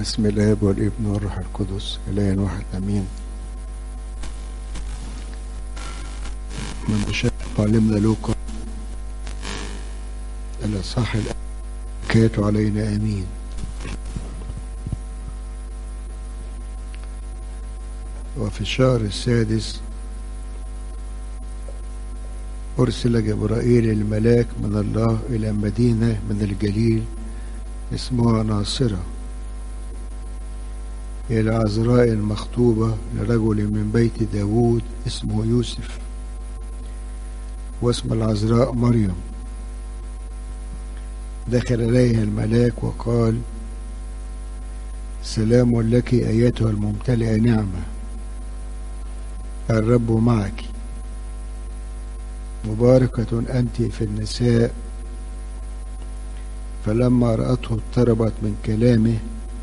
بسم الاب والابن والروح القدس اله واحد امين من شاء معلمنا لوقا الاصحاح الكات علينا امين وفي الشهر السادس أرسل جبرائيل الملاك من الله إلى مدينة من الجليل اسمها ناصرة إلى عذراء المخطوبة لرجل من بيت داوود اسمه يوسف واسم العذراء مريم دخل إليها الملاك وقال سلام لك أيتها الممتلئة نعمة الرب معك مباركة أنت في النساء فلما رأته اضطربت من كلامه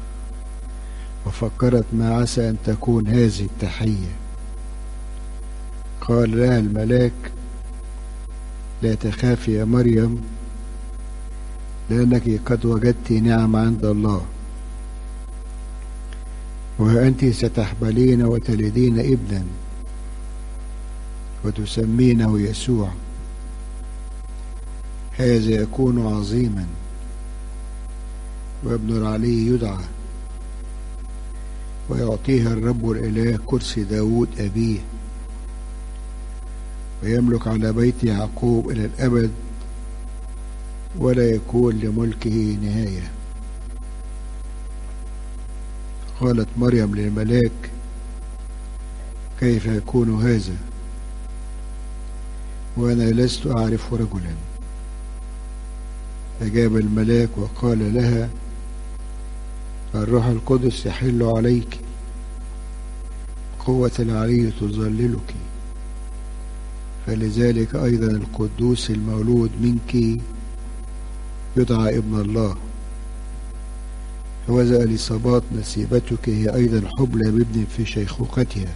وفكرت ما عسى أن تكون هذه التحية قال لها الملاك لا تخافي يا مريم لأنك قد وجدت نعم عند الله وأنت ستحبلين وتلدين ابنا وتسمينه يسوع هذا يكون عظيما وابن العلي يدعى ويعطيها الرب الإله كرسي داود أبيه ويملك على بيت يعقوب إلى الأبد ولا يكون لملكه نهاية قالت مريم للملاك كيف يكون هذا وأنا لست أعرف رجلا أجاب الملاك وقال لها الروح القدس يحل عليك قوة العلي تظللك فلذلك أيضا القدوس المولود منك يدعى ابن الله وذا اليصابات نسيبتك هي أيضا حبلى بابن في شيخوختها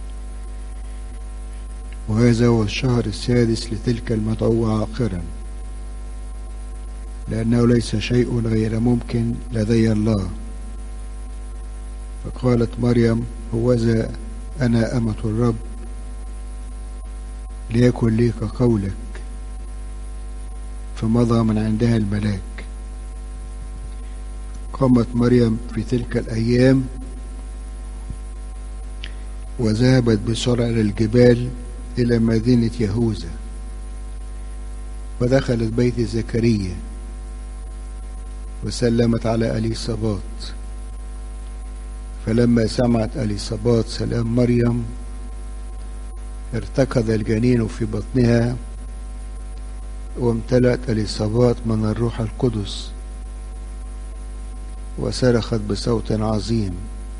وهذا هو الشهر السادس لتلك المدعوة عاقرا لأنه ليس شيء غير ممكن لدي الله فقالت مريم هوذا أنا أمة الرب ليكن لي كقولك فمضى من عندها الملاك قامت مريم في تلك الأيام وذهبت بسرعة إلى الجبال إلى مدينة يهوذا ودخلت بيت زكريا وسلمت على أليصابات فلما سمعت أليصابات سلام مريم ارتكض الجنين في بطنها وامتلأت أليصابات من الروح القدس وصرخت بصوت عظيم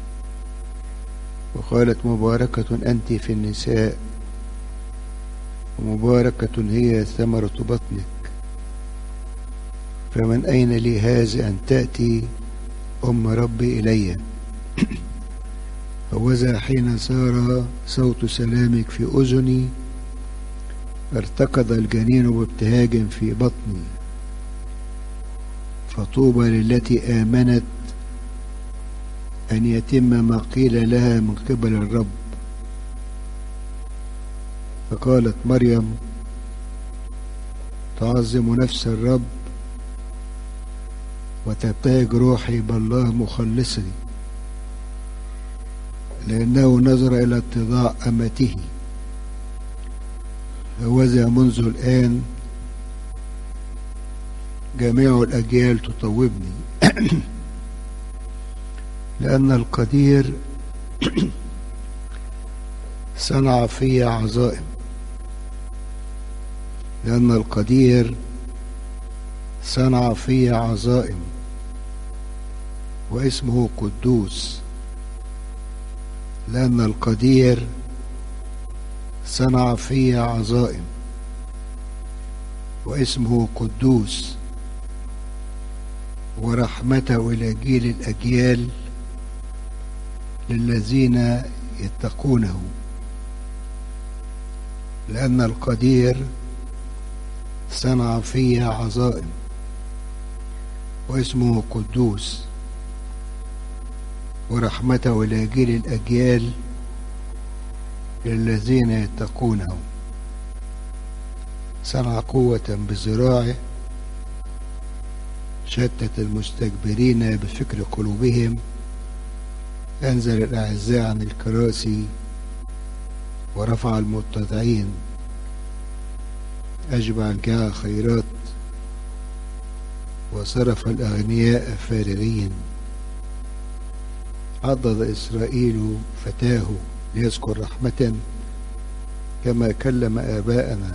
وقالت مباركة أنت في النساء ومباركة هي ثمرة بطنك فمن أين لي هذا أن تأتي أم ربي إلي فوذا حين صار صوت سلامك في أذني ارتكض الجنين بابتهاج في بطني فطوبى للتي آمنت أن يتم ما قيل لها من قبل الرب فقالت مريم تعظم نفس الرب وتبتهج روحي بالله مخلصي لأنه نظر إلى اتضاع أمته هوذا منذ الآن جميع الأجيال تطوبني لأن القدير صنع في عظائم لأن القدير صنع في عظائم واسمه قدوس لأن القدير صنع في عظائم واسمه قدوس ورحمته إلى جيل الأجيال للذين يتقونه لأن القدير صنع في عظائم واسمه قدوس ورحمته إلى جيل الأجيال للذين يتقونه صنع قوة بذراعه شتت المستكبرين بفكر قلوبهم أنزل الأعزاء عن الكراسي ورفع المتضعين أجمع الجاع خيرات وصرف الأغنياء فارغين عضد إسرائيل فتاه ليذكر رحمة كما كلم آباءنا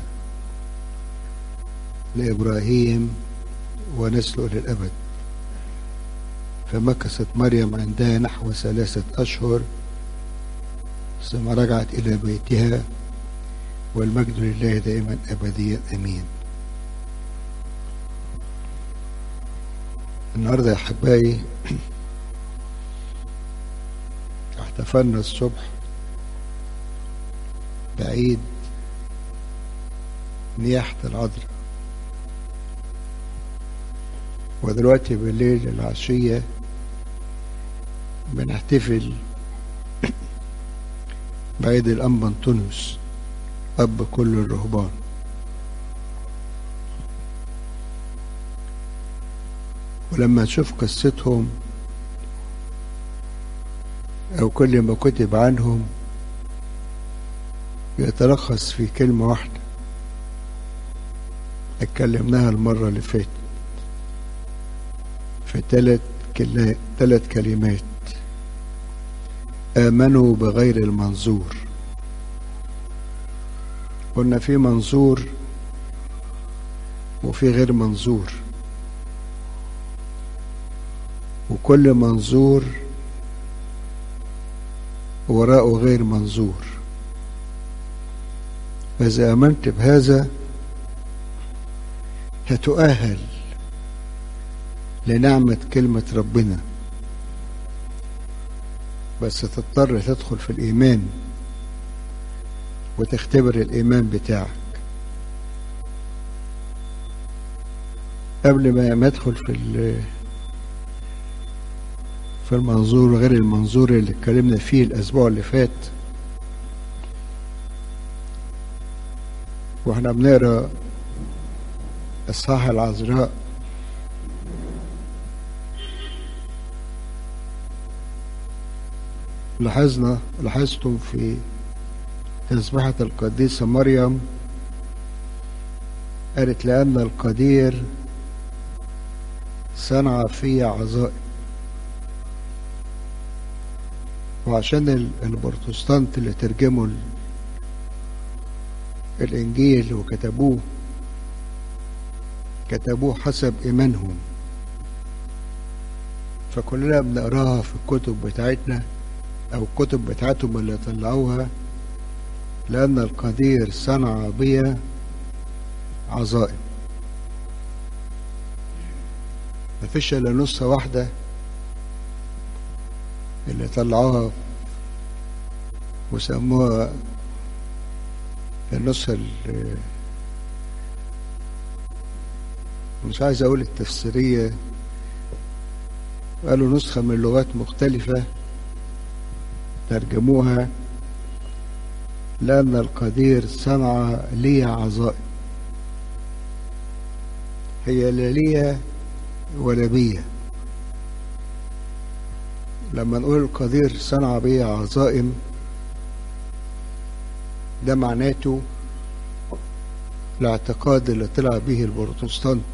لإبراهيم ونسله للأبد فمكثت مريم عندها نحو ثلاثة أشهر ثم رجعت إلى بيتها والمجد لله دائما أبديا أمين النهاردة يا أحبائي احتفلنا الصبح بعيد نياحة العذراء ودلوقتي بالليل العشية بنحتفل بعيد الأنبا أنطونيوس أب كل الرهبان ولما نشوف قصتهم أو كل ما كتب عنهم يتلخص في كلمة واحدة اتكلمناها المرة اللي فاتت في ثلاث كلا... ثلاث كلمات آمنوا بغير المنظور قلنا في منظور وفي غير منظور وكل منظور وراءه غير منظور فإذا آمنت بهذا هتؤهل لنعمة كلمة ربنا بس تضطر تدخل في الإيمان وتختبر الإيمان بتاعك قبل ما ادخل في في المنظور غير المنظور اللي اتكلمنا فيه الأسبوع اللي فات واحنا بنقرا الصاحة العذراء لاحظنا لاحظتم في تسبحة القديسة مريم قالت لأن القدير صنع في عظائم وعشان البروتستانت اللي ترجموا الإنجيل وكتبوه كتبوه حسب إيمانهم فكلنا بنقراها في الكتب بتاعتنا أو الكتب بتاعتهم اللي طلعوها لأن القدير صنع بي عظائم مفيش إلا نص واحدة اللي طلعوها وسموها النسخة مش عايز أقول التفسيرية قالوا نسخة من لغات مختلفة ترجموها لأن القدير صنع لي عظائم هي لا لي ولا بيا لما نقول القدير صنع بي عظائم ده معناته الاعتقاد اللي طلع به البروتستانت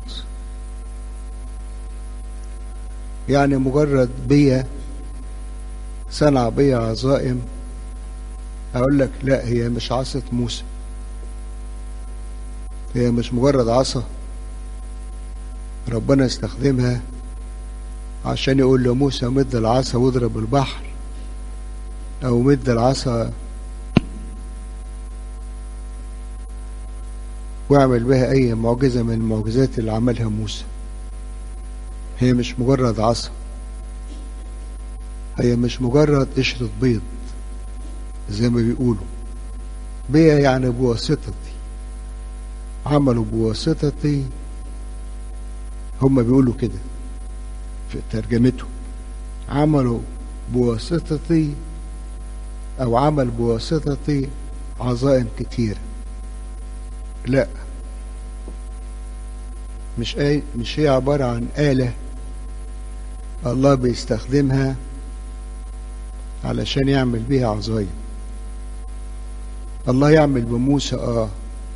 يعني مجرد بيا صنع بيا عظائم اقول لك لا هي مش عصا موسى هي مش مجرد عصا ربنا استخدمها عشان يقول لموسى مد العصا واضرب البحر او مد العصا واعمل بها اي معجزة من المعجزات اللي عملها موسى هي مش مجرد عصا هي مش مجرد قشرة بيض زي ما بيقولوا بيا يعني بواسطتي عملوا بواسطتي هم بيقولوا كده في ترجمتهم عملوا بواسطتي او عمل بواسطتي عظائم كتيرة لا مش أي مش هي عبارة عن آلة الله بيستخدمها علشان يعمل بيها عظايم الله يعمل بموسى اه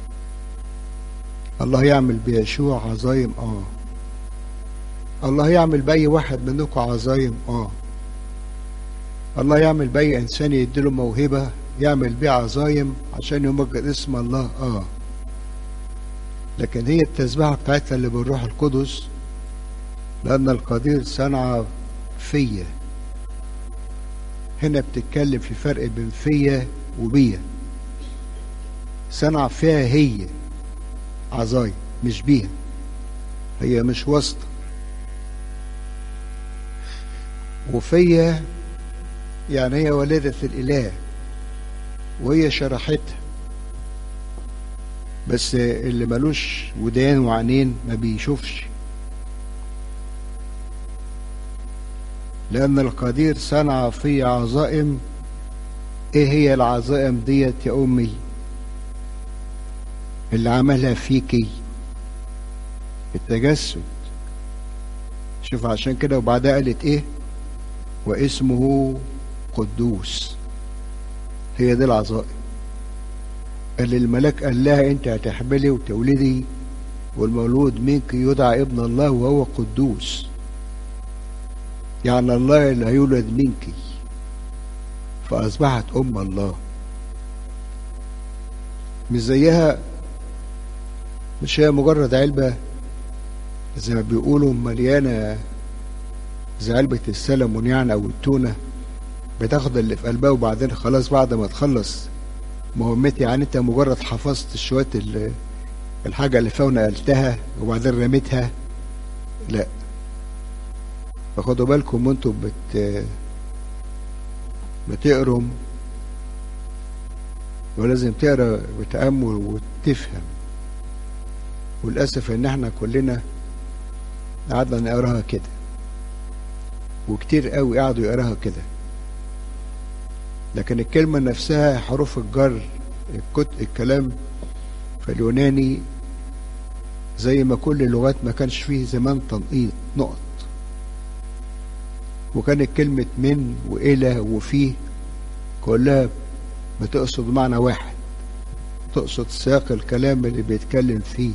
الله يعمل بيشوع عظايم اه الله يعمل بأي واحد منكم عظايم اه الله يعمل بأي إنسان يديله موهبة يعمل بيه عظايم عشان يمجد اسم الله اه لكن هي التسبيحة بتاعتها اللي بالروح القدس لأن القدير صنع فيا هنا بتتكلم في فرق بين فيا وبيا صنع فيها هي عظايم مش بيها هي مش واسطة وفيا يعني هي والدة الإله وهي شرحتها بس اللي ملوش ودان وعينين ما بيشوفش لأن القدير صنع في عظائم إيه هي العظائم ديت يا أمي اللي عملها فيكي التجسد شوف عشان كده وبعدها قالت إيه واسمه قدوس هي دي العظائم اللي الملاك قال لها انت هتحملي وتولدي والمولود منك يدعى ابن الله وهو قدوس يعني الله اللي هيولد منك فأصبحت أم الله مش زيها مش هي مجرد علبة زي ما بيقولوا مليانة زي علبة السلمون يعني أو التونة بتاخد اللي في قلبها وبعدين خلاص بعد ما تخلص مهمتي يعني انت مجرد حفظت شوية الحاجة اللي فيها ونقلتها وبعدين رميتها لا فخدوا بالكم وانتوا بت بتقروا ولازم تقرا بتأمل وتفهم والأسف إن احنا كلنا قعدنا نقراها كده وكتير قوي قعدوا يقراها كده لكن الكلمة نفسها حروف الجر الكت الكلام في اليوناني زي ما كل اللغات ما كانش فيه زمان تنقيط نقط وكانت كلمة من وإلى وفيه كلها بتقصد معنى واحد تقصد سياق الكلام اللي بيتكلم فيه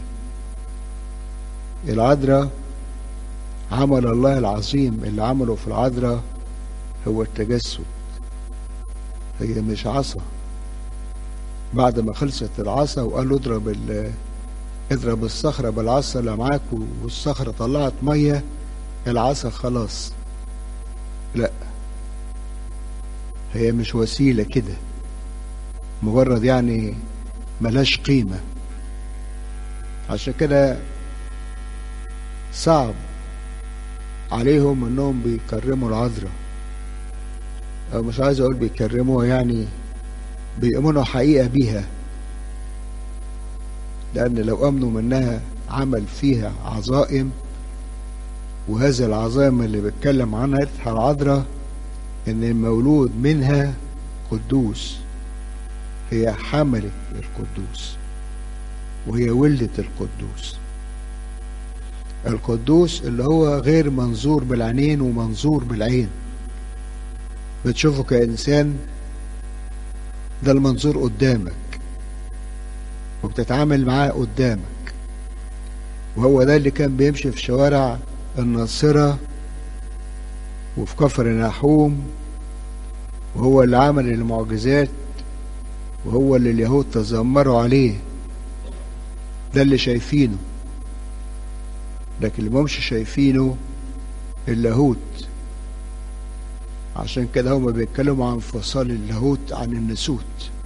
العذراء عمل الله العظيم اللي عمله في العذراء هو التجسد هي مش عصا بعد ما خلصت العصا وقال له اضرب اضرب الصخرة بالعصا اللي معاك والصخرة طلعت مية العصا خلاص لا هي مش وسيلة كده مجرد يعني ملاش قيمة عشان كده صعب عليهم انهم بيكرموا العذراء أو مش عايز اقول بيكرموها يعني بيؤمنوا حقيقة بيها لأن لو أمنوا منها عمل فيها عظائم وهذا العظائم اللي بيتكلم عنها العذراء إن المولود منها قدوس هي حملت القدوس وهي ولدت القدوس القدوس اللي هو غير منظور بالعينين ومنظور بالعين بتشوفه كإنسان ده المنظور قدامك وبتتعامل معاه قدامك وهو ده اللي كان بيمشي في شوارع الناصرة وفي كفر نحوم وهو اللي عمل المعجزات وهو اللي اليهود تذمروا عليه ده اللي شايفينه لكن اللي مش شايفينه اللاهوت عشان كده هما بيتكلموا عن انفصال اللاهوت عن النسوت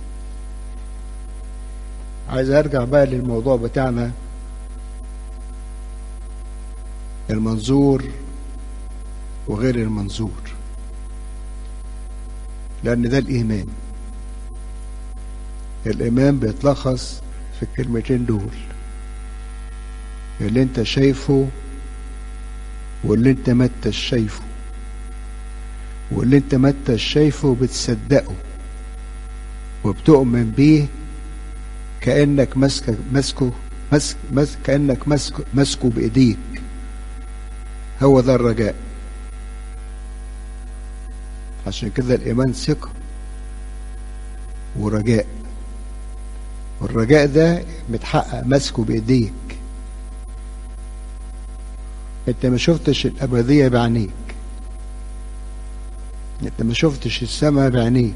عايز ارجع بقى للموضوع بتاعنا المنظور وغير المنظور لان ده الايمان الايمان بيتلخص في الكلمتين دول اللي انت شايفه واللي انت ما انتش شايفه واللي انت ما انت شايفه بتصدقه وبتؤمن بيه كأنك ماسكه ماسكه ماسك ماسك كأنك ماسكه ماسكه بإيديك هو ده الرجاء عشان كده الإيمان ثقة ورجاء والرجاء ده متحقق ماسكه بإيديك انت ما شفتش الأبدية بعينيك انت ما شفتش السماء بعينيك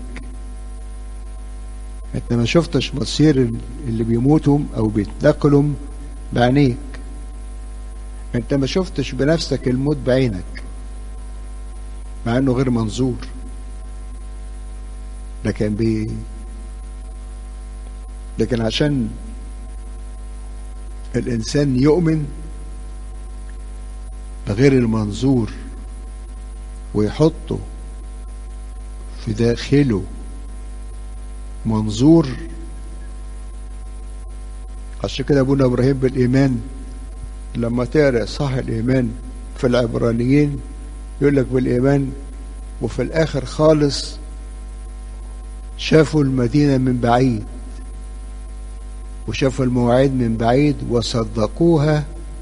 انت ما شفتش مصير اللي بيموتوا او بيتنقلوا بعينيك انت ما شفتش بنفسك الموت بعينك مع انه غير منظور لكن بي لكن عشان الانسان يؤمن بغير المنظور ويحطه في داخله منظور عشان كده ابونا ابراهيم بالايمان لما تقرا صح الايمان في العبرانيين يقول لك بالايمان وفي الاخر خالص شافوا المدينه من بعيد وشافوا المواعيد من بعيد وصدقوها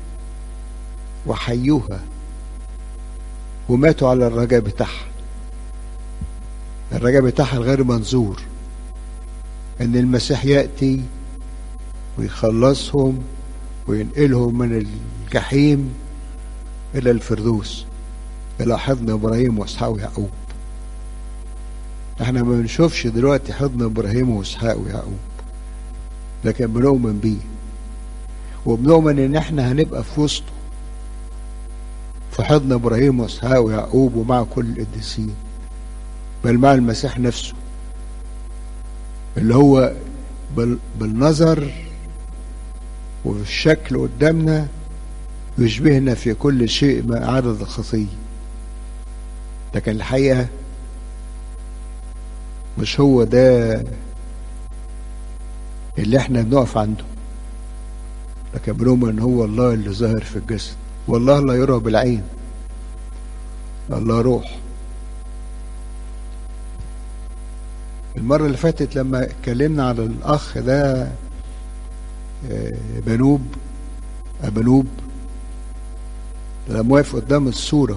وحيوها وماتوا على الرجاء بتاعها الرجاء بتاعها الغير منظور ان المسيح ياتي ويخلصهم وينقلهم من الجحيم الى الفردوس الى حضن ابراهيم واسحاق ويعقوب احنا ما بنشوفش دلوقتي حضن ابراهيم واسحاق ويعقوب لكن بنؤمن بيه وبنؤمن ان احنا هنبقى في وسطه في حضن ابراهيم واسحاق ويعقوب ومع كل القديسين بل مع المسيح نفسه اللي هو بال بالنظر وفي الشكل قدامنا يشبهنا في كل شيء ما عدا الخطية لكن الحقيقة مش هو ده اللي احنا بنقف عنده لكن بنؤمن ان هو الله اللي ظاهر في الجسد والله لا يرى بالعين الله روح المرة اللي فاتت لما اتكلمنا على الأخ ده بنوب أبنوب لما واقف قدام الصورة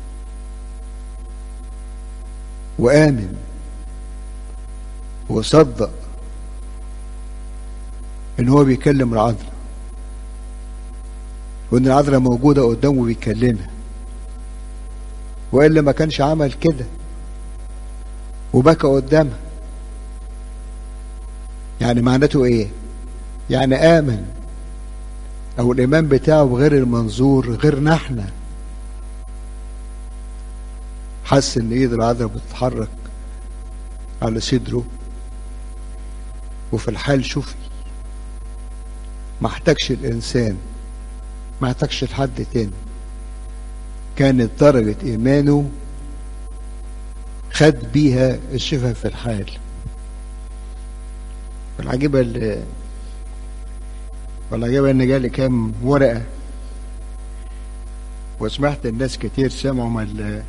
وآمن وصدق إن هو بيكلم العذراء وإن العذراء موجودة قدامه بيكلمها وإلا ما كانش عمل كده وبكى قدامها يعني معناته ايه يعني امن او الايمان بتاعه غير المنظور غيرنا احنا حس ان ايد العذراء بتتحرك على صدره وفي الحال شوفي ما احتاجش الانسان ما احتاجش لحد تاني كانت درجة ايمانه خد بيها الشفاء في الحال والعجيبة اللي والعجيبة ان جالي كام ورقة وسمعت الناس كتير سمعوا من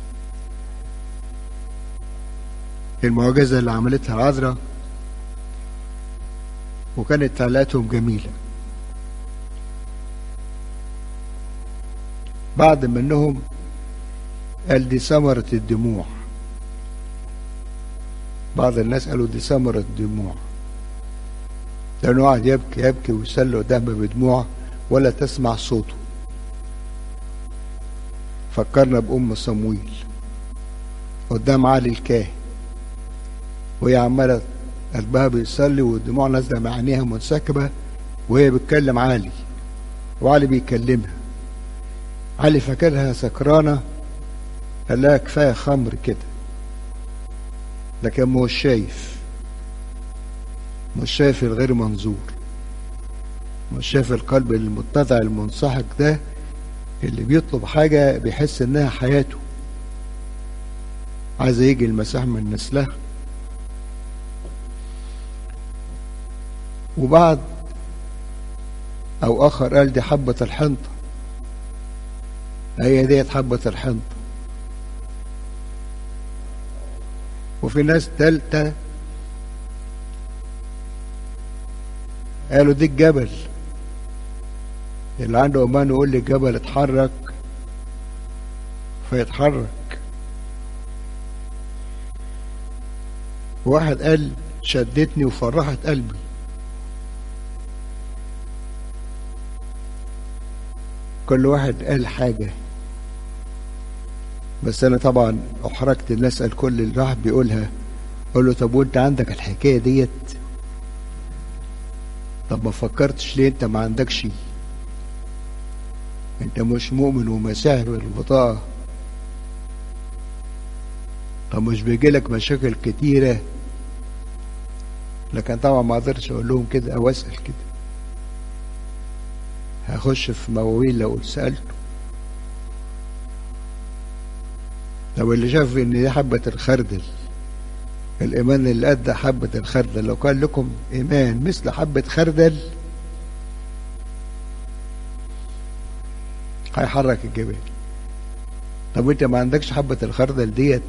المعجزة اللي عملتها العذراء وكانت تعليقاتهم جميلة بعض منهم قال دي ثمرة الدموع بعض الناس قالوا دي ثمرة الدموع لأنه قعد يبكي يبكي ويسل قدامه بدموع ولا تسمع صوته فكرنا بأم صمويل قدام علي الكاهن وهي عمالة قلبها بيصلي والدموع نازلة من عينيها منسكبة وهي بتكلم علي وعلي بيكلمها علي فاكرها سكرانة قال لها كفاية خمر كده لكن مش شايف مش شايف الغير منظور مش شايف القلب المتضع المنسحق ده اللي بيطلب حاجة بيحس انها حياته عايز يجي المسيح من نسلها وبعد او اخر قال دي حبة الحنطة هي ديت حبة الحنطة وفي ناس تالتة قالوا دي الجبل اللي عنده ايمان يقول لي الجبل اتحرك فيتحرك واحد قال شدتني وفرحت قلبي كل واحد قال حاجة بس أنا طبعا أحرجت إن أسأل كل اللي الواحد بيقولها أقول له طب وأنت عندك الحكاية ديت طب ما فكرتش ليه أنت ما عندكش أنت مش مؤمن ومسيحي بالبطاقة طب مش بيجيلك مشاكل كتيرة لكن طبعا ما قدرتش أقول لهم كده أو أسأل كده هخش في مواويل لو سألته طب اللي شاف ان دي حبة الخردل الإيمان اللي قد حبة الخردل لو كان لكم إيمان مثل حبة خردل هيحرك الجبال طب انت ما عندكش حبة الخردل ديت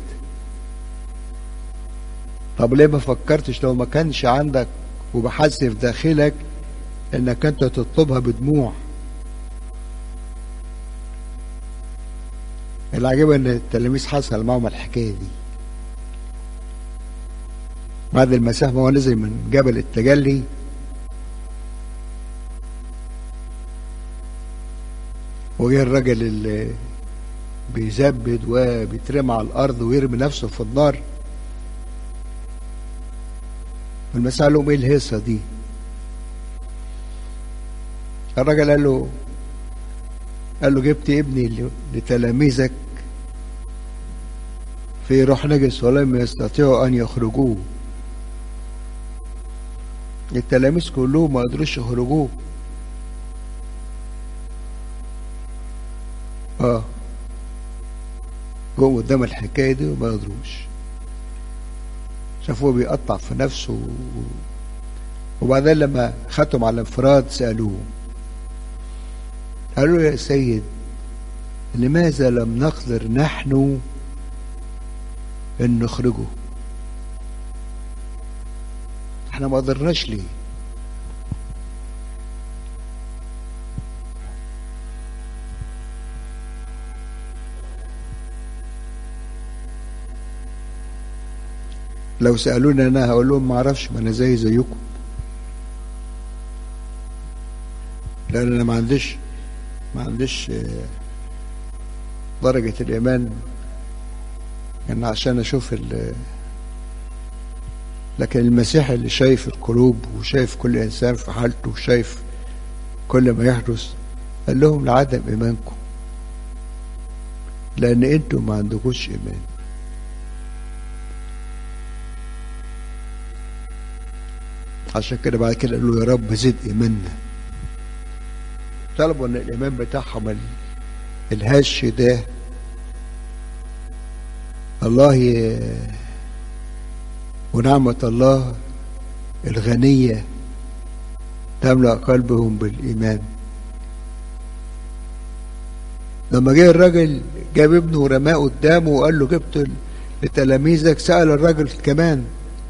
طب ليه ما فكرتش لو ما كانش عندك وبحث في داخلك انك انت تطلبها بدموع العجيب ان التلاميذ حصل معهم الحكايه دي بعد المسيح ما هو نزل من جبل التجلي وجه الراجل اللي بيزبد وبيترمى على الارض ويرمي نفسه في النار المسيح قال لهم ايه الهيصه دي الراجل قال له قال له جبت ابني لتلاميذك في روح نجس ولم يستطيعوا ان يخرجوه التلاميذ كلهم ما قدروش يخرجوه اه جم قدام الحكايه دي وما قدروش شافوه بيقطع في نفسه وبعدين لما خدتهم على انفراد سالوه قالوا له يا سيد لماذا لم نقدر نحن ان نخرجه احنا ما قدرناش ليه لو سالوني انا هقول لهم ما اعرفش ما انا زي زيكم لان انا ما عنديش ما عنديش درجة الإيمان يعني عشان أشوف ال لكن المسيح اللي شايف القلوب وشايف كل إنسان في حالته وشايف كل ما يحدث قال لهم لعدم إيمانكم لأن أنتم ما عندكوش إيمان عشان كده بعد كده قالوا يا رب زد إيماننا طلبوا ان الايمان بتاعهم الهش ده الله ي... ونعمة الله الغنية تملأ قلبهم بالإيمان لما جه الراجل جاب ابنه ورماه قدامه وقال له جبت لتلاميذك سأل الراجل كمان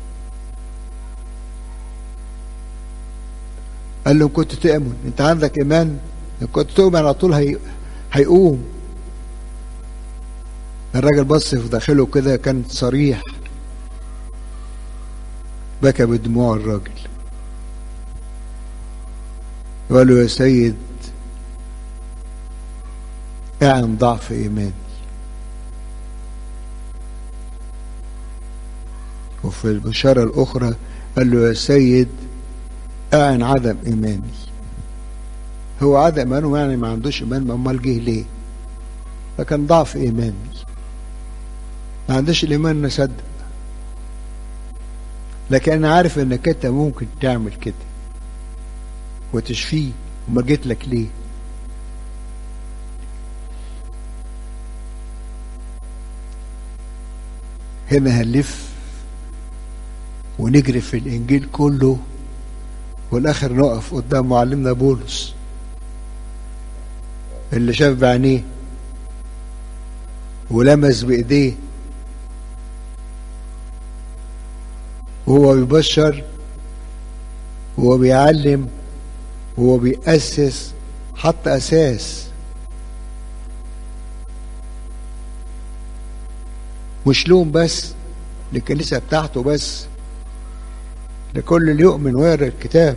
قال له كنت تؤمن انت عندك ايمان ان كنت تؤمن على طول هي... هيقوم الراجل بص في داخله كده كان صريح بكى بدموع الراجل وقال له يا سيد اعن ضعف ايماني وفي البشارة الأخرى قال له يا سيد اعن عدم إيماني هو عدم إيمانه يعني ما عندوش إيمان ما أمال جه ليه فكان ضعف إيماني ما عندوش الإيمان نصدق لكن أنا عارف إنك أنت ممكن تعمل كده وتشفيه وما جيت لك ليه هنا هنلف ونجري في الإنجيل كله والآخر نقف قدام معلمنا بولس اللي شاف بعينيه ولمس بإيديه وهو بيبشر وهو بيعلم وهو بيأسس حط أساس مش لوم بس للكنيسة بتاعته بس لكل اللي يؤمن ويقرا الكتاب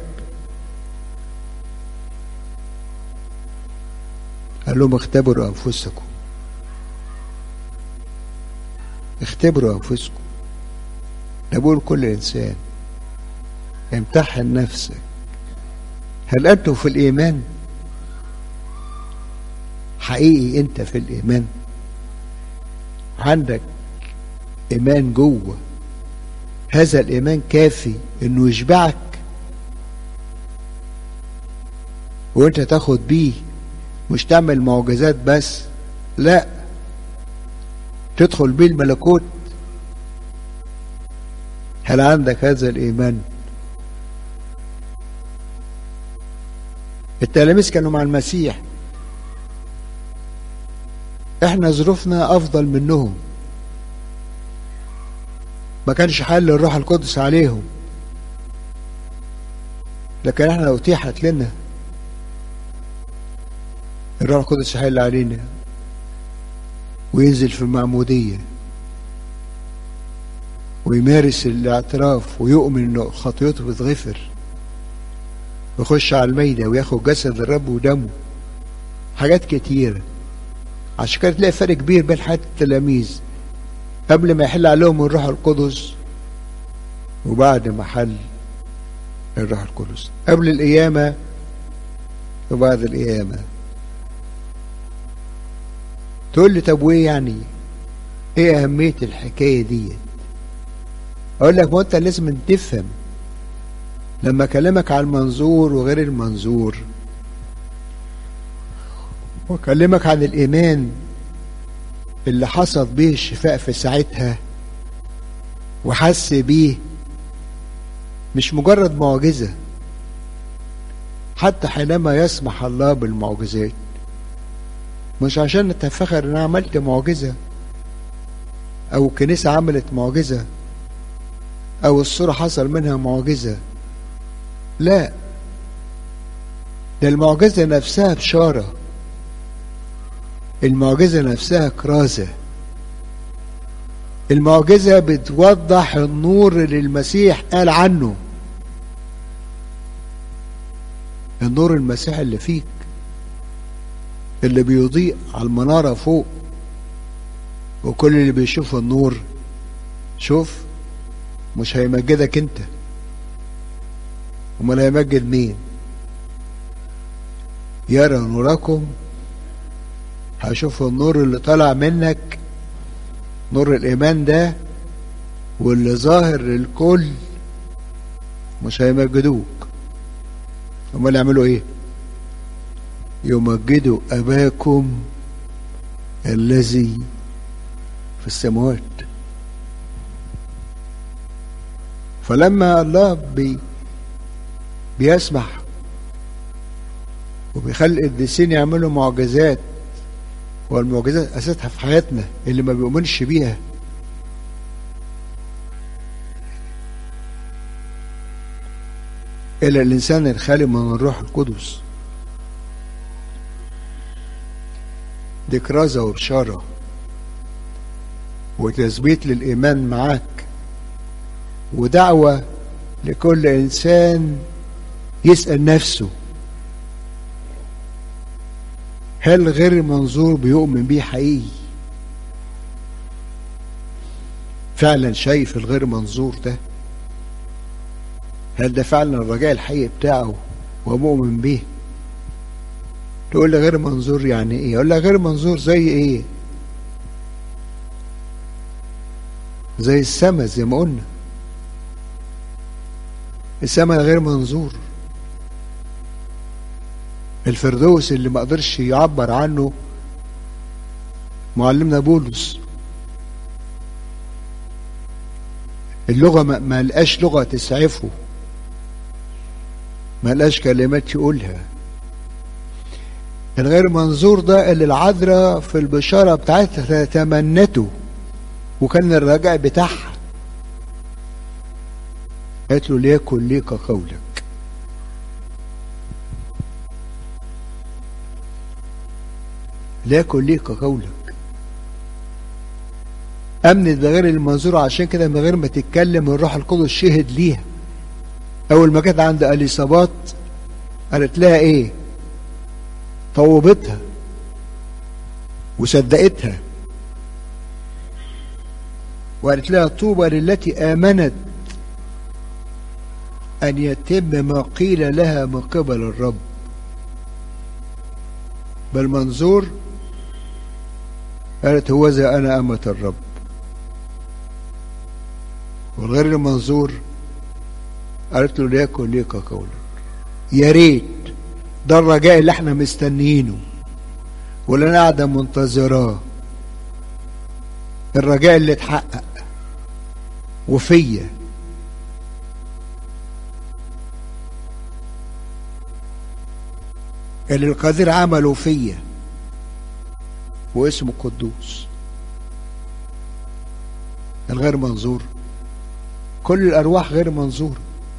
قال لهم اختبروا أنفسكم اختبروا أنفسكم ده بقول كل إنسان امتحن نفسك هل أنتم في الإيمان حقيقي أنت في الإيمان عندك إيمان جوه هذا الإيمان كافي إنه يشبعك وأنت تاخد بيه مش تعمل معجزات بس لا تدخل بيه الملكوت هل عندك هذا الإيمان التلاميذ كانوا مع المسيح احنا ظروفنا افضل منهم ما كانش حل الروح القدس عليهم لكن احنا لو اتيحت لنا الروح القدس هيحل علينا وينزل في المعمودية ويمارس الاعتراف ويؤمن انه خطيته بتغفر ويخش على الميدة وياخد جسد الرب ودمه حاجات كتيرة عشان كده تلاقي فرق كبير بين حياة التلاميذ قبل ما يحل عليهم الروح القدس وبعد ما حل الروح القدس قبل القيامة وبعد القيامة تقول لي طب وايه يعني ايه اهمية الحكاية دي اقول لك ما انت لازم تفهم لما اكلمك على المنظور وغير المنظور واكلمك عن الايمان اللي حصل به الشفاء في ساعتها وحس بيه مش مجرد معجزة حتى حينما يسمح الله بالمعجزات مش عشان نتفخر ان انا عملت معجزة او الكنيسة عملت معجزة او الصورة حصل منها معجزة لا ده المعجزة نفسها بشارة المعجزة نفسها كرازة المعجزة بتوضح النور اللي المسيح قال عنه النور المسيح اللي فيك اللي بيضيء على المنارة فوق وكل اللي بيشوف النور شوف مش هيمجدك انت امال هيمجد مين يرى نوركم هشوف النور اللي طالع منك نور الايمان ده واللي ظاهر للكل مش هيمجدوك امال يعملوا ايه يمجدوا اباكم الذي في السماوات فلما الله بي بيسمح وبيخلي القديسين يعملوا معجزات والمعجزات اساسها في حياتنا اللي ما بيؤمنش بيها إلى الإنسان الخالي من الروح القدس دي كرازة وبشارة وتثبيت للإيمان معاك ودعوة لكل إنسان يسأل نفسه هل غير المنظور بيؤمن بيه حقيقي فعلا شايف الغير منظور ده هل ده فعلا الرجاء الحقيقي بتاعه ومؤمن بيه تقول لي غير منظور يعني ايه اقول لك غير منظور زي ايه زي السماء زي ما قلنا السماء غير منظور الفردوس اللي ما قدرش يعبر عنه معلمنا بولس اللغة ما لقاش لغة تسعفه ما لقاش كلمات يقولها الغير منظور ده اللي العذراء في البشارة بتاعتها تمنته وكان الرجاء بتاعها قالت له ليكن ليك قولك ليكن ليك قولك أمنت بغير المنظور عشان كده من غير ما تتكلم الروح القدس شهد ليها أول ما كانت عند أليصابات قالت لها إيه طوبتها وصدقتها وقالت لها طوبى للتي آمنت أن يتم ما قيل لها من قبل الرب بالمنظور قالت هوذا أنا أمة الرب والغير المنظور قالت له ليكن ليك قولا يا ريت ده الرجاء اللي احنا مستنيينه واللي انا قاعده منتظراه الرجاء اللي اتحقق وفيا اللي القدير عمله فيا واسمه قدوس الغير منظور كل الارواح غير منظوره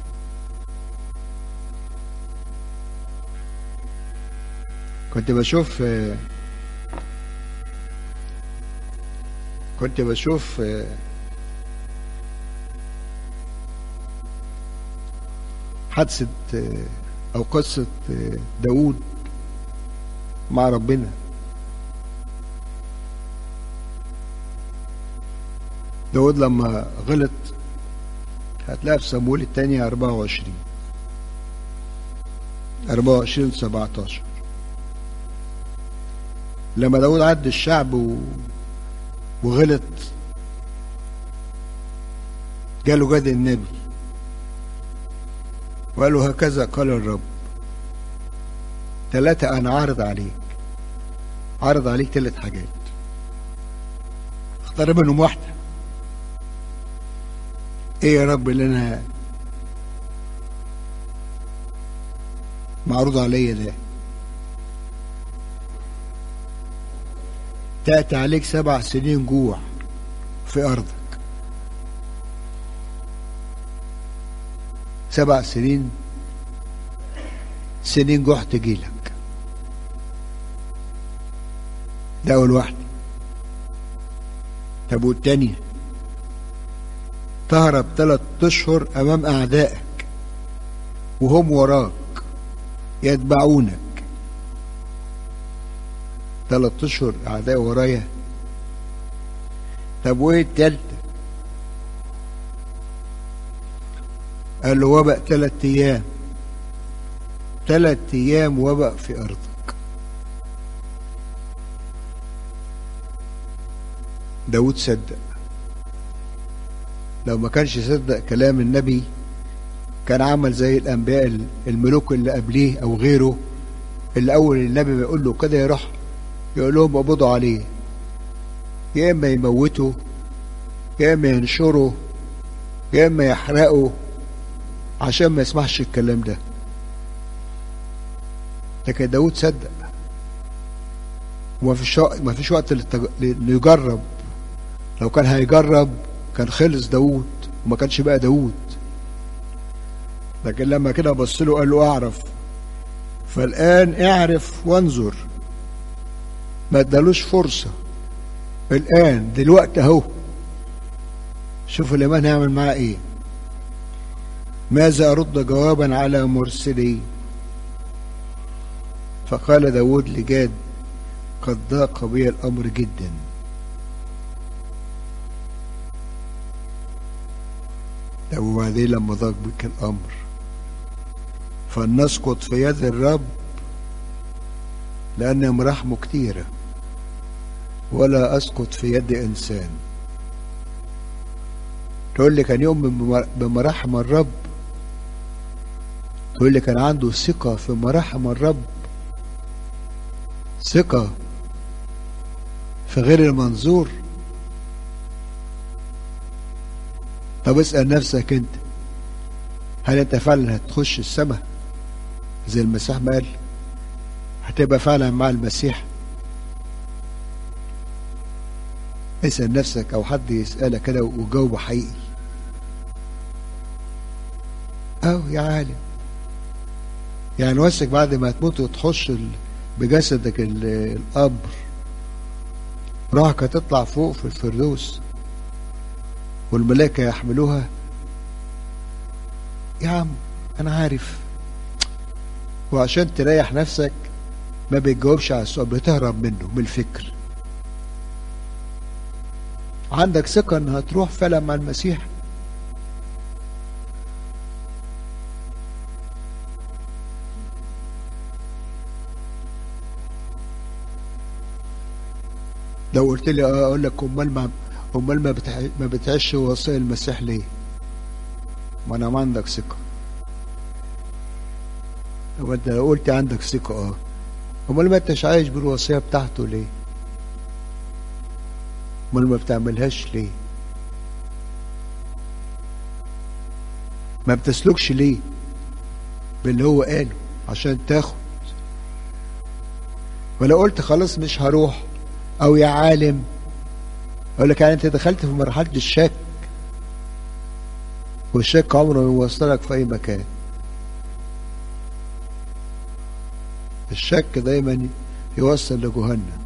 كنت بشوف كنت بشوف حادثة أو قصة داود مع ربنا داود لما غلط هتلاقي في صمويل الثانية 24 24 17 لما داود عد الشعب و... وغلط جاله جاد النبي وقال له هكذا قال الرب ثلاثة أنا عارض عليك عارض عليك ثلاث حاجات اختار منهم واحدة ايه يا رب اللي انا معروض عليا ده تأتي عليك سبع سنين جوع في أرضك سبع سنين سنين جوع تجيلك ده أول واحدة طب والتانية تهرب ثلاث أشهر أمام أعدائك وهم وراك يتبعونك ثلاث اشهر اعداء ورايا طب وايه التالتة قال له وبأ ثلاث ايام ثلاث ايام وبأ في ارضك داود صدق لو ما كانش صدق كلام النبي كان عمل زي الانبياء الملوك اللي قبليه او غيره اللي اول النبي بيقول له كده يروح يقول لهم اقبضوا عليه يا اما يموتوا يا اما ينشروا يا اما يحرقوا عشان ما يسمعش الكلام ده لكن داود صدق وما فيش ما فيش وقت ليجرب لو كان هيجرب كان خلص داود وما كانش بقى داود لكن لما كده بص له قال له اعرف فالان اعرف وانظر ما ادالوش فرصة الآن دلوقتي أهو شوف الإيمان هيعمل معاه إيه ماذا أرد جوابا على مرسلي فقال داود لجاد قد ضاق بي الأمر جدا طب وبعدين لما ضاق بك الأمر فلنسقط في يد الرب لأن مراحمه كتيرة ولا أسقط في يد إنسان تقول لي كان يؤمن بمراحم الرب تقول لي كان عنده ثقة في مراحم الرب ثقة في غير المنظور طب اسأل نفسك انت هل انت فعلا هتخش السماء زي المسيح ما قال هتبقى فعلا مع المسيح اسأل نفسك او حد يسألك كده وجاوب حقيقي أو يا عالم يعني وسك بعد ما تموت وتخش بجسدك القبر روحك هتطلع فوق في الفردوس والملائكة يحملوها يا عم أنا عارف وعشان تريح نفسك ما بتجاوبش على السؤال بتهرب منه من الفكر عندك ثقة انها تروح فعلا مع المسيح لو قلت لي اه اقول لك امال ما امال ما بتع... ما بتعيش وصايا المسيح ليه؟ ما انا ما عندك ثقة لو انت قلت عندك ثقة اه امال ما انتش عايش بالوصية بتاعته ليه؟ امال ما بتعملهاش ليه؟ ما بتسلكش ليه؟ باللي هو قاله عشان تاخد ولو قلت خلاص مش هروح او يا عالم اقول لك يعني انت دخلت في مرحله الشك والشك عمره ما يوصلك في اي مكان الشك دايما يوصل لجهنم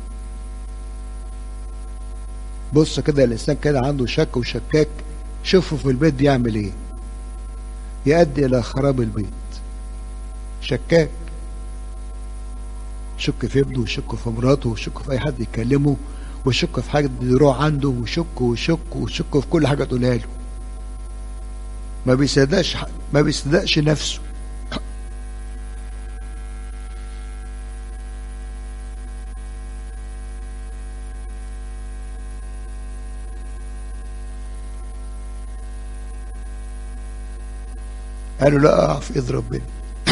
بص كده الانسان كده عنده شك وشكاك شوفه في البيت بيعمل ايه يؤدي الى خراب البيت شكاك شك في ابنه وشك في مراته وشك في اي حد يكلمه وشك في حاجه يروح عنده وشك وشك وشك في كل حاجه تقولها له ما بيصدقش ما بيصدقش نفسه قالوا لا اقع في ايد ربنا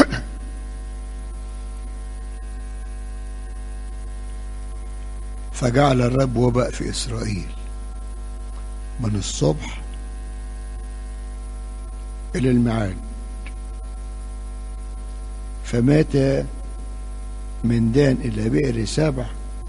فجعل الرب وباء في إسرائيل من الصبح إلى الميعاد فمات من دان إلى بئر سبع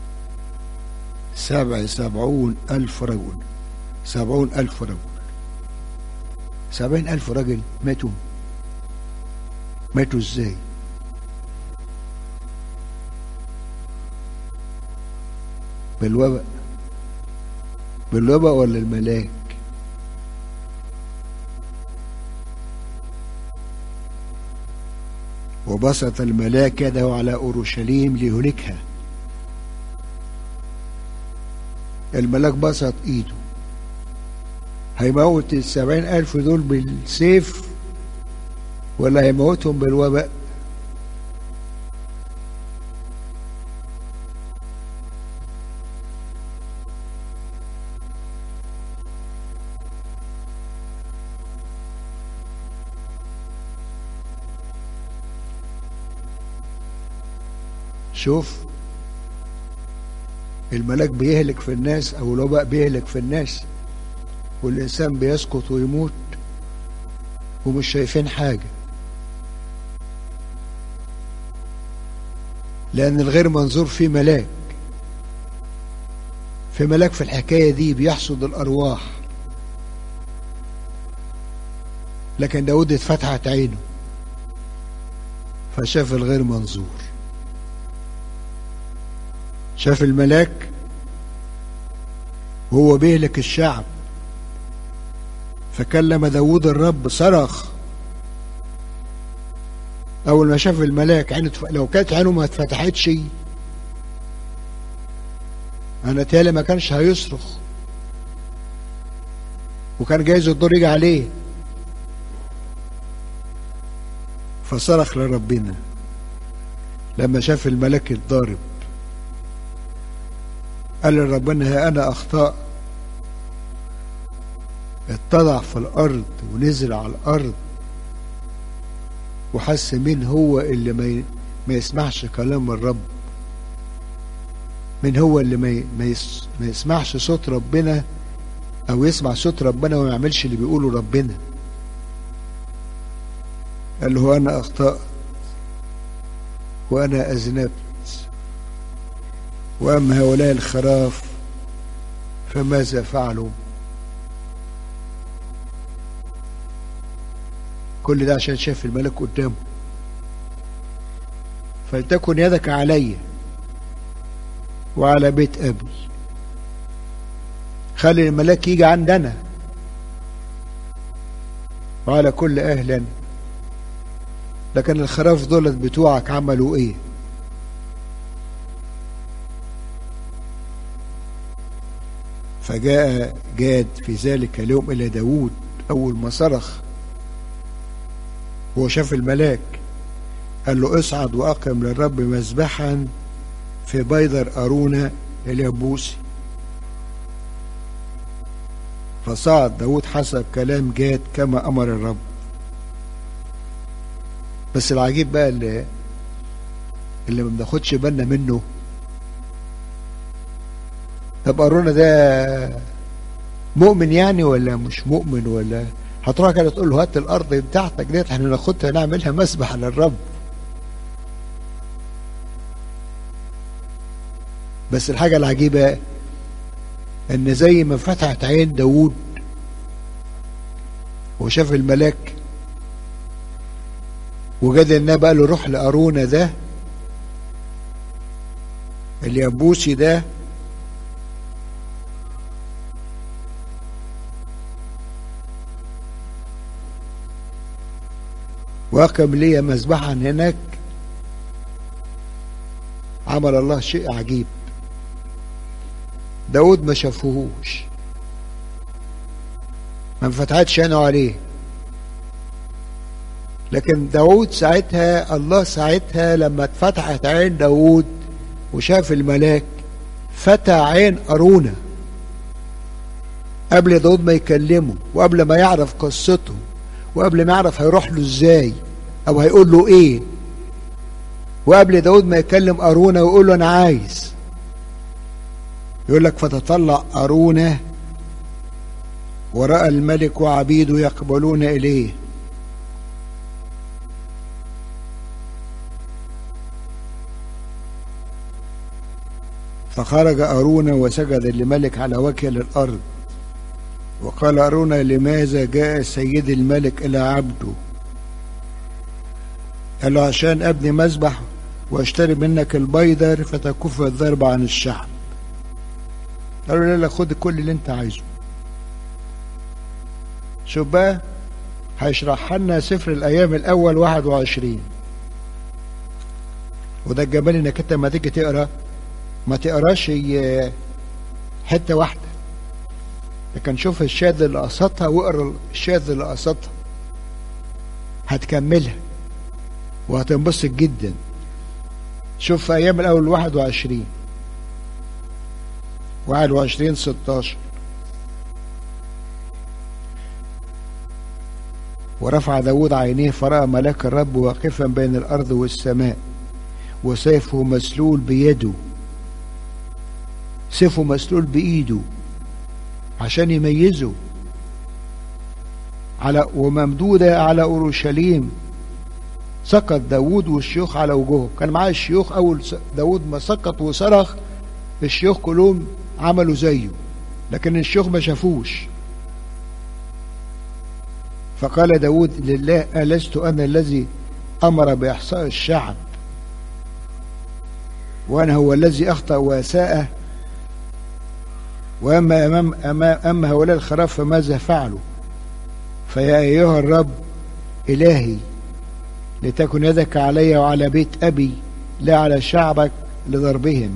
سبع سبعون ألف رجل سبعون ألف رجل سبعين ألف رجل ماتوا ماتوا ازاي بالوباء بالوباء ولا الملاك وبسط الملاك يده على أورشليم ليهلكها الملاك بسط ايده هيموت السبعين ألف دول بالسيف ولا هيموتهم بالوباء شوف الملاك بيهلك في الناس او الوباء بيهلك في الناس والانسان بيسقط ويموت ومش شايفين حاجه لان الغير منظور فيه ملاك في ملاك في الحكايه دي بيحصد الارواح لكن داود اتفتحت عينه فشاف الغير منظور شاف الملاك وهو بيهلك الشعب فكلم داود الرب صرخ اول ما شاف الملاك عينه لو كانت عينه ما اتفتحتش انا تالي ما كانش هيصرخ وكان جايز الدور يجي عليه فصرخ لربنا لما شاف الملاك الضارب قال لربنا ها انا اخطأ اتضع في الارض ونزل على الارض وحس مين هو اللي ما ما يسمعش كلام الرب مين هو اللي ما ما, ما يسمعش صوت ربنا او يسمع صوت ربنا وما يعملش اللي بيقوله ربنا قال له انا اخطأت وانا اذنبت واما هؤلاء الخراف فماذا فعلوا كل ده عشان شاف الملك قدامه فلتكن يدك علي وعلى بيت أبي خلي الملاك يجي عندنا وعلى كل أهلا لكن الخراف دولت بتوعك عملوا ايه فجاء جاد في ذلك اليوم إلى داود أول ما صرخ هو شاف الملاك قال له اصعد وأقم للرب مذبحا في بيدر أرونا اليبوسي فصعد داود حسب كلام جاد كما أمر الرب بس العجيب بقى اللي اللي ما بناخدش بالنا منه طب أرونا ده مؤمن يعني ولا مش مؤمن ولا هتروح كده تقول له هات الأرض بتاعتك ديت احنا ناخدها نعملها مسبح للرب بس الحاجة العجيبة ان زي ما فتحت عين داوود وشاف الملاك وجد النبي قال له روح لأرونا ده اليابوسي ده وأقم لي مذبحا هناك عمل الله شيء عجيب داود ما شافوهوش ما انفتحتش عينه عليه لكن داود ساعتها الله ساعتها لما اتفتحت عين داود وشاف الملاك فتح عين أرونا قبل داود ما يكلمه وقبل ما يعرف قصته وقبل ما يعرف هيروح له ازاي او هيقول له ايه وقبل داود ما يكلم أرونا ويقول له انا عايز يقول لك فتطلع أرونا ورأى الملك وعبيده يقبلون إليه فخرج أرونا وسجد لملك على وجه الأرض وقال أرونا لماذا جاء سيد الملك إلى عبده قال له عشان أبني مذبح واشتري منك البيدر فتكف الضرب عن الشعب قالوا لا لا خد كل اللي انت عايزه شوف بقى هيشرح لنا سفر الايام الاول 21 وده الجمال انك انت لما تيجي تقرا ما تقراش حته واحده لكن شوف الشاذ اللي قصتها واقرا الشاذ اللي قصتها هتكملها وهتنبسط جدا شوف في ايام الاول 21 21 16 ورفع داود عينيه فرأى ملاك الرب واقفا بين الأرض والسماء وسيفه مسلول بيده سيفه مسلول بإيده عشان يميزه على وممدودة على أورشليم سقط داود والشيوخ على وجوههم كان معاه الشيوخ أول داود ما سقط وصرخ الشيوخ كلهم عملوا زيه لكن الشيوخ ما شافوش فقال داود لله ألست أنا الذي أمر بإحصاء الشعب وأنا هو الذي أخطأ وأساء وأما أمام أما, أما هؤلاء الخراف فماذا فعلوا فيا أيها الرب إلهي لتكن يدك علي وعلى بيت أبي لا على شعبك لضربهم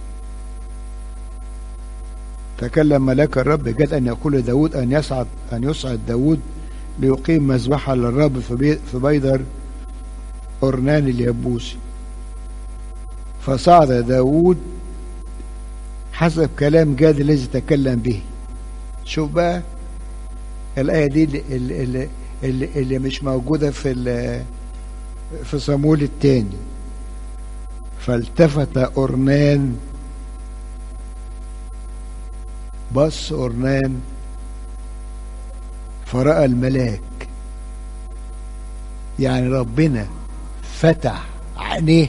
تكلم ملاك الرب جد أن يقول داود أن يصعد أن يصعد داود ليقيم مذبحة للرب في, بي في بيدر أرنان اليبوسي فصعد داود حسب كلام جاد الذي تكلم به شوف بقى الآية دي اللي, اللي, اللي, اللي مش موجودة في في صمول الثاني فالتفت أرنان بص أرنان فرأى الملاك يعني ربنا فتح عينيه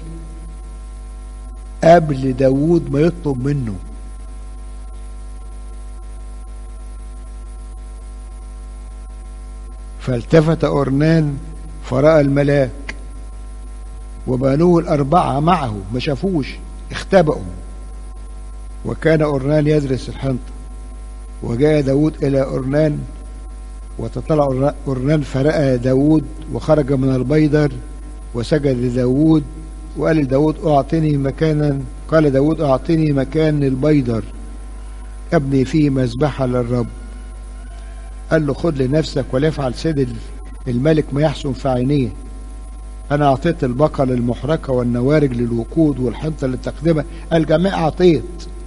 قبل داوود ما يطلب منه فالتفت أرنان فرأى الملاك وبنوه الأربعة معه ما شافوش اختبأوا وكان أرنان يدرس الحنطة وجاء داود إلى أرنان وتطلع أرنان فرأى داود وخرج من البيدر وسجد لداود وقال لداود أعطني مكانا قال داود أعطني مكان للبيدر أبني فيه مذبحة للرب قال له خد لنفسك ولا يفعل سيد الملك ما يحسن في عينيه أنا أعطيت البقر للمحركة والنوارج للوقود والحنطة للتقدمة الجميع أعطيت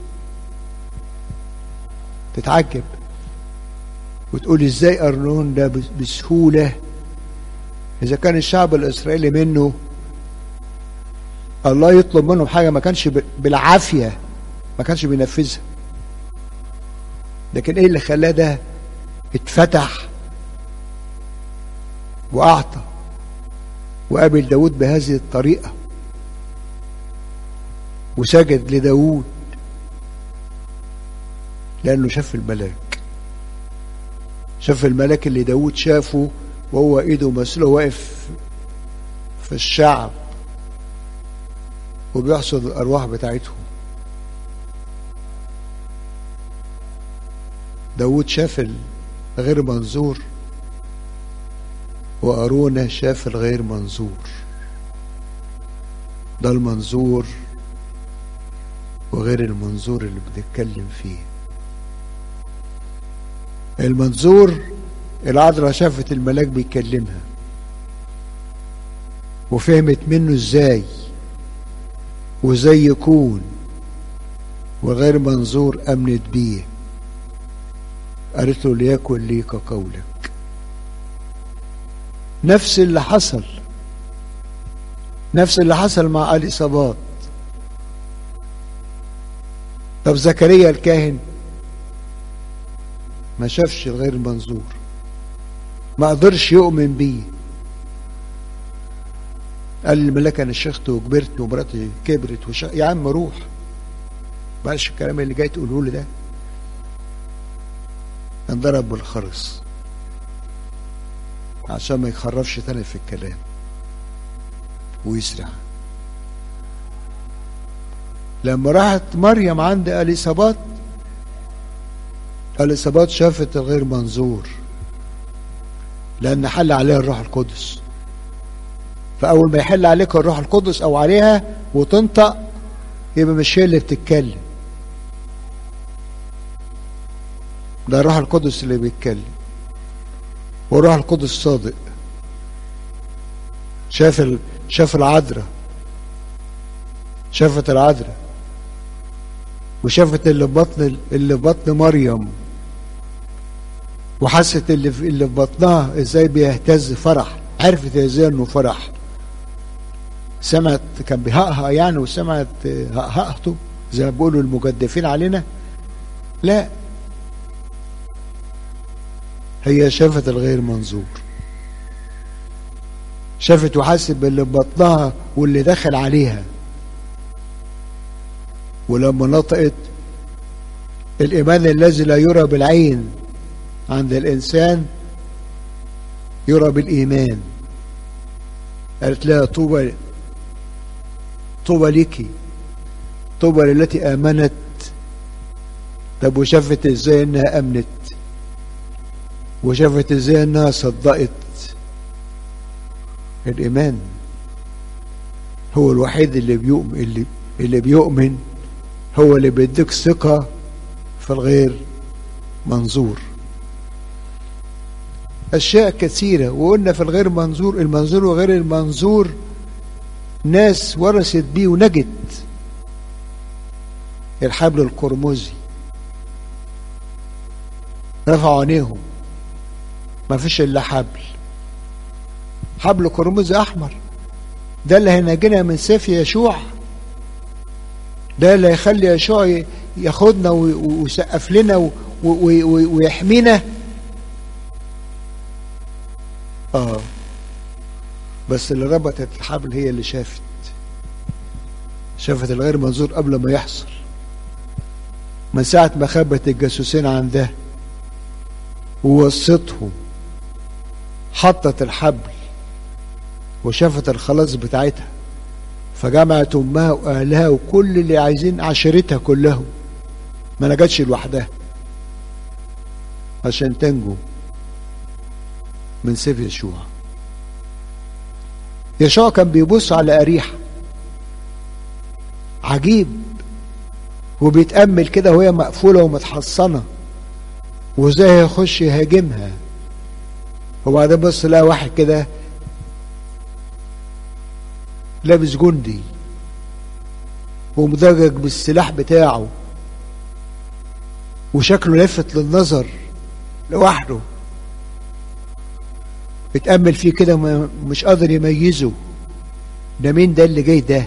تتعجب وتقول ازاي أرنون ده بسهولة إذا كان الشعب الإسرائيلي منه الله يطلب منهم حاجة ما كانش بالعافية ما كانش بينفذها لكن ايه اللي خلاه ده اتفتح وأعطى وقابل داود بهذه الطريقة وسجد لداود لأنه شاف الملاك شاف الملاك اللي داود شافه وهو ايده مسلوه واقف في الشعب وبيحصد الأرواح بتاعتهم داود شاف الغير منظور وأرونا شاف الغير منظور ده المنظور وغير المنظور اللي بنتكلم فيه المنظور العذراء شافت الملاك بيكلمها وفهمت منه ازاي وازاي يكون وغير منظور امنت بيه قالت له ليكن لي كقولك نفس اللي حصل نفس اللي حصل مع اليصابات طب زكريا الكاهن ما شافش الغير المنظور ما قدرش يؤمن بيه قال الملاك انا شيخت وكبرت ومراتي كبرت وش... يا عم روح معلش الكلام اللي جاي تقوله لي ده انضرب بالخرس عشان ما يخرفش تاني في الكلام ويسرع لما راحت مريم عند اليصابات اليصابات شافت الغير منظور لان حل عليها الروح القدس فاول ما يحل عليك الروح القدس او عليها وتنطق يبقى مش هي اللي بتتكلم ده الروح القدس اللي بيتكلم والروح القدس صادق شاف ال... شاف العذراء شافت العذراء وشافت اللي في بطن اللي في بطن مريم وحست اللي في اللي في بطنها ازاي بيهتز فرح عرفت ازاي انه فرح سمعت كان بيهقها يعني وسمعت هقهته زي ما بيقولوا المجدفين علينا لا هي شافت الغير منظور شافت وحست باللي في بطنها واللي دخل عليها ولما نطقت الإيمان الذي لا يرى بالعين عند الإنسان يرى بالإيمان قالت لها طوبى طوبى لك طوبى للتي آمنت طب وشافت ازاي انها امنت وشافت ازاي انها صدقت الايمان هو الوحيد اللي بيؤمن اللي اللي بيؤمن هو اللي بيديك ثقة في الغير منظور أشياء كثيرة وقلنا في الغير منظور المنظور وغير المنظور ناس ورثت بيه ونجت الحبل القرمزي رفعوا عينيهم ما فيش الا حبل حبل قرمزي احمر ده اللي هينجينا من سيف يشوع ده اللي هيخلي يشوع ياخدنا ويسقف لنا ويحمينا اه بس اللي ربطت الحبل هي اللي شافت شافت الغير منظور قبل ما يحصل من ساعة ما خبت الجاسوسين عن ده ووصتهم حطت الحبل وشافت الخلاص بتاعتها فجمعت امها واهلها وكل اللي عايزين عشيرتها كلهم ما نجتش لوحدها عشان تنجو من سيف يشوع يشوع كان بيبص على أريحة عجيب وبيتأمل كده وهي مقفولة ومتحصنة وازاي هيخش يهاجمها وبعدين بص لقى واحد كده لابس جندي ومدجج بالسلاح بتاعه وشكله لفت للنظر لوحده اتأمل فيه كده مش قادر يميزه ده مين ده اللي جاي ده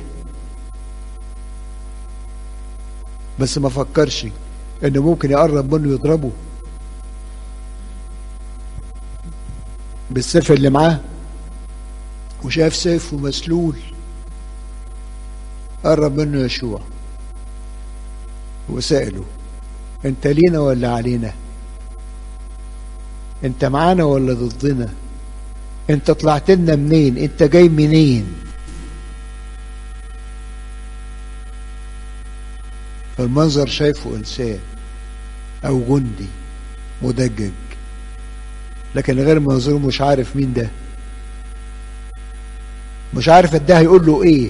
بس ما فكرش انه ممكن يقرب منه يضربه بالسيف اللي معاه وشاف سيفه مسلول قرب منه يشوع وسأله انت لينا ولا علينا انت معانا ولا ضدنا انت طلعت لنا منين انت جاي منين فالمنظر شايفه انسان او جندي مدجج لكن غير منظور مش عارف مين ده مش عارف ده هيقول له ايه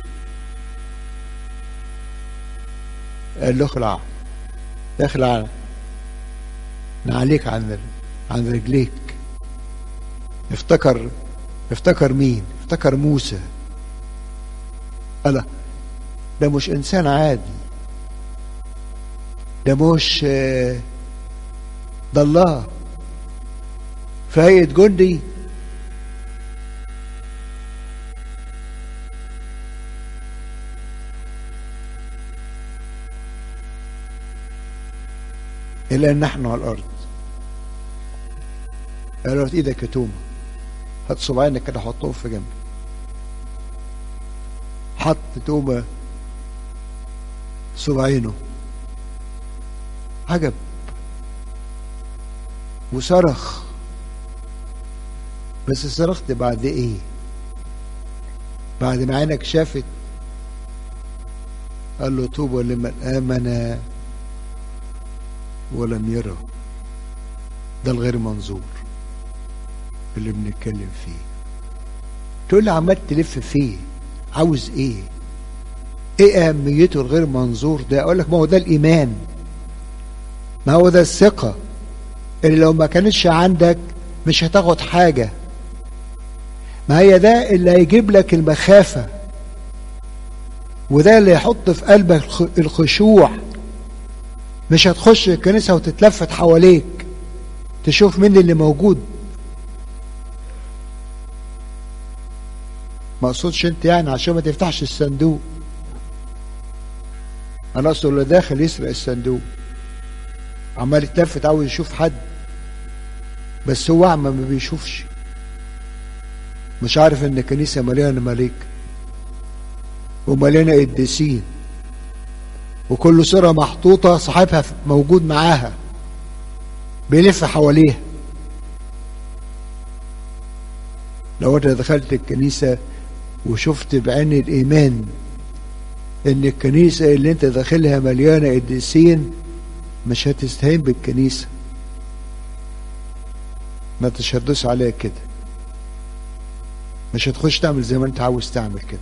قال له اخلع اخلع نعليك عن عن رجليك افتكر افتكر مين افتكر موسى قال ده مش انسان عادي ده مش ده الله في هيئة جندي إلا أن نحن على الأرض قالوا في إيدك يا تومة هات صباعينك كده حطهم في جنبي حط تومة صباعينه عجب وصرخ بس صرخت بعد ايه بعد ما عينك شافت قال له طوبى لمن آمن ولم يرى ده الغير منظور اللي بنتكلم فيه تقول لي عمال تلف فيه عاوز ايه ايه اهميته الغير منظور ده اقول لك ما هو ده الايمان ما هو ده الثقة اللي لو ما كانتش عندك مش هتاخد حاجة ما هي ده اللي هيجيب لك المخافة وده اللي يحط في قلبك الخشوع مش هتخش الكنيسة وتتلفت حواليك تشوف مين اللي موجود ما اقصدش انت يعني عشان ما تفتحش الصندوق انا اقصد اللي داخل يسرق الصندوق عمال يتلفت عاوز يشوف حد بس هو اعمى ما بيشوفش مش عارف ان الكنيسة مليانة ملاك ومليانة قديسين وكل صورة محطوطة صاحبها موجود معاها بيلف حواليها لو انت دخلت الكنيسة وشفت بعين الإيمان إن الكنيسة اللي أنت داخلها مليانة قديسين مش هتستهين بالكنيسة ما تشهدوش عليها كده مش هتخش تعمل زي ما أنت عاوز تعمل كده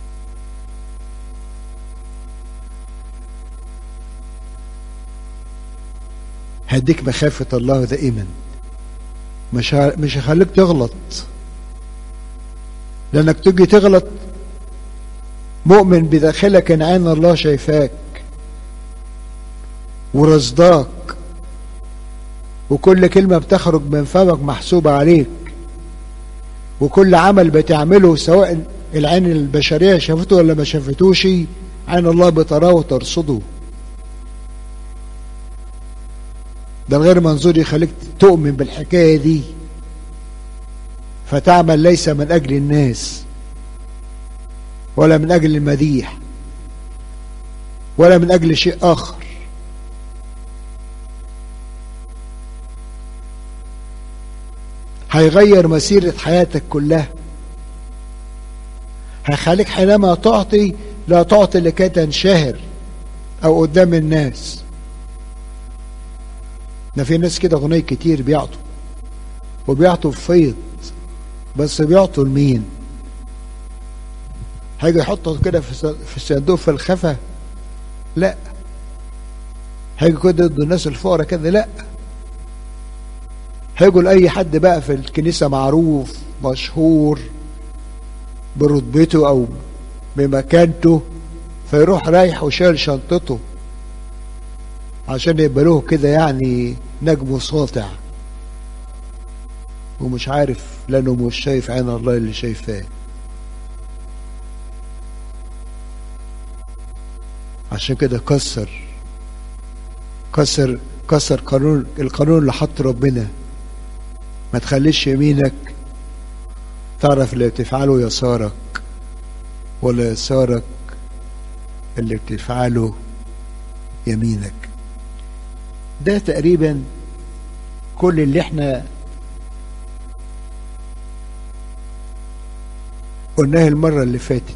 هديك مخافة الله دائما مش مش هخليك تغلط لانك تيجي تغلط مؤمن بداخلك ان عين الله شايفاك ورصداك وكل كلمة بتخرج من فمك محسوبة عليك وكل عمل بتعمله سواء العين البشرية شافته ولا ما شافتوش عين الله بتراه وترصده ده الغير منظور يخليك تؤمن بالحكاية دي فتعمل ليس من أجل الناس ولا من أجل المديح ولا من أجل شيء آخر هيغير مسيرة حياتك كلها هيخليك حينما تعطي لا تعطي لكي تنشهر او قدام الناس ده في ناس كده غني كتير بيعطوا وبيعطوا بفيض بس بيعطوا لمين هيجي يحطوا كده في الصندوق في الخفا لا هيجي كده ضد الناس الفقراء كده لا هيجوا لأي حد بقى في الكنيسة معروف مشهور برتبته أو بمكانته فيروح رايح وشايل شنطته عشان يقبلوه كده يعني نجم ساطع ومش عارف لانه مش شايف عين الله اللي شايفاه عشان كده كسر كسر كسر قانون القانون اللي حط ربنا ما تخليش يمينك تعرف اللي بتفعله يسارك ولا يسارك اللي بتفعله يمينك ده تقريبا كل اللي احنا قلناه المرة اللي فاتت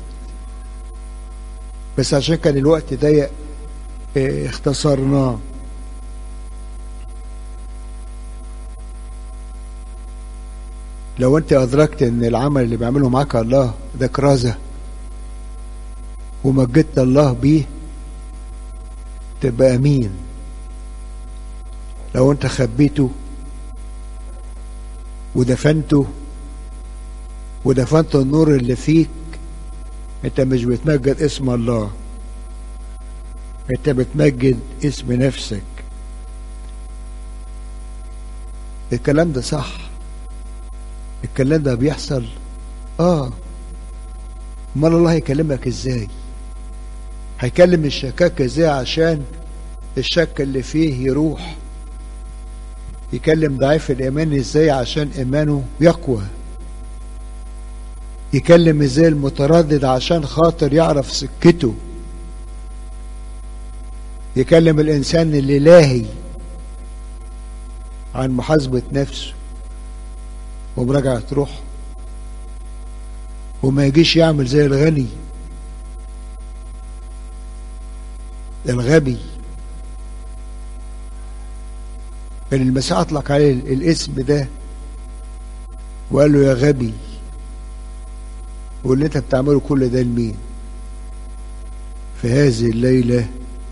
بس عشان كان الوقت ضيق اه اختصرناه لو انت ادركت ان العمل اللي بيعمله معاك الله ده كرازة ومجدت الله بيه تبقى امين لو انت خبيته ودفنته ودفنت النور اللي فيك انت مش بتمجد اسم الله انت بتمجد اسم نفسك الكلام ده صح الكلام ده بيحصل اه امال الله هيكلمك ازاي هيكلم الشكاك ازاي عشان الشك اللي فيه يروح يكلم ضعيف الايمان ازاي عشان ايمانه يقوى يكلم ازاي المتردد عشان خاطر يعرف سكته يكلم الانسان اللي لاهي عن محاسبة نفسه ومراجعة روحه وما يجيش يعمل زي الغني الغبي اللي المسيح اطلق عليه الاسم ده وقال له يا غبي واللي انت بتعمله كل ده لمين في هذه الليلة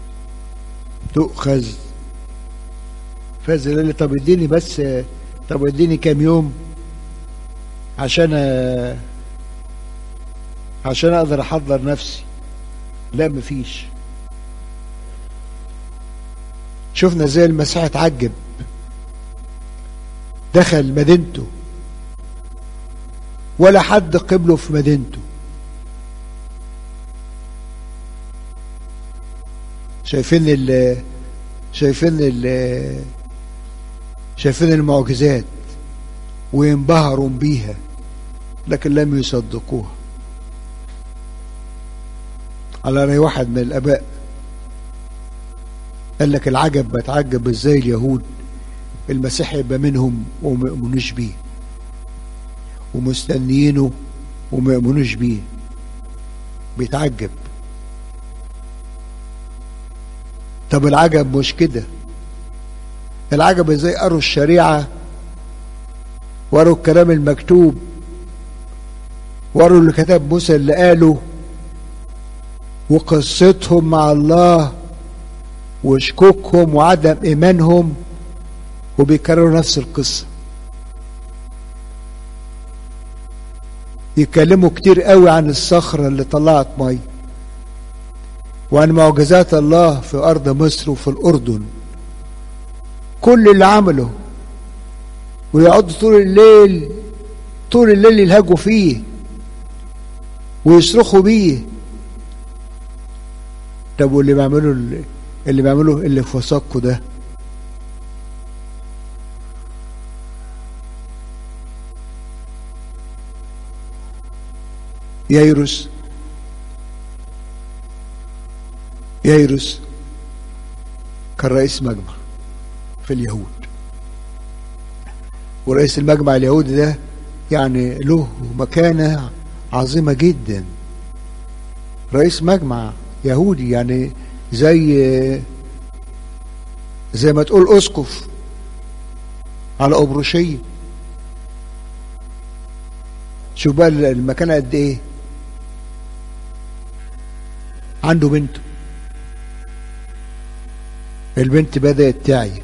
تؤخذ في هذه الليلة طب اديني بس طب اديني كام يوم عشان عشان اقدر احضر نفسي لا مفيش شفنا زي المسيح اتعجب دخل مدينته ولا حد قبله في مدينته شايفين ال شايفين ال شايفين المعجزات وينبهروا بيها لكن لم يصدقوها على رأي واحد من الآباء قال لك العجب بتعجب ازاي اليهود المسيح يبقى منهم وما يؤمنوش بيه ومستنيينه وما يؤمنوش بيه بيتعجب طب العجب مش كده العجب ازاي قروا الشريعة وقروا الكلام المكتوب وقروا اللي كتب موسى اللي قاله وقصتهم مع الله وشكوكهم وعدم ايمانهم وبيكرروا نفس القصه يتكلموا كتير قوي عن الصخرة اللي طلعت مي وعن معجزات الله في أرض مصر وفي الأردن كل اللي عمله ويقعدوا طول الليل طول الليل يلهجوا فيه ويصرخوا بيه طب واللي بيعملوا اللي بيعملوا اللي في وسطكوا ده ييروس ييروس كان رئيس مجمع في اليهود ورئيس المجمع اليهودي ده يعني له مكانة عظيمة جدا رئيس مجمع يهودي يعني زي زي ما تقول اسقف على أبروشية شوف بقى المكانة قد ايه عنده بنته البنت بدأت تعي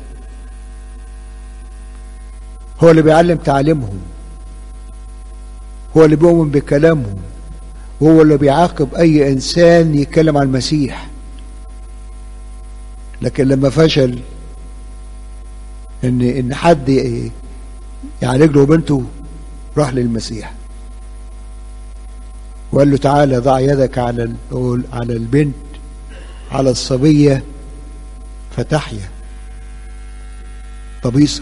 هو اللي بيعلم تعليمهم هو اللي بيؤمن بكلامهم وهو اللي بيعاقب اي انسان يتكلم عن المسيح لكن لما فشل ان ان حد يعالج له بنته راح للمسيح وقال له تعالى ضع يدك على على البنت على الصبيه فتحيا طبيصه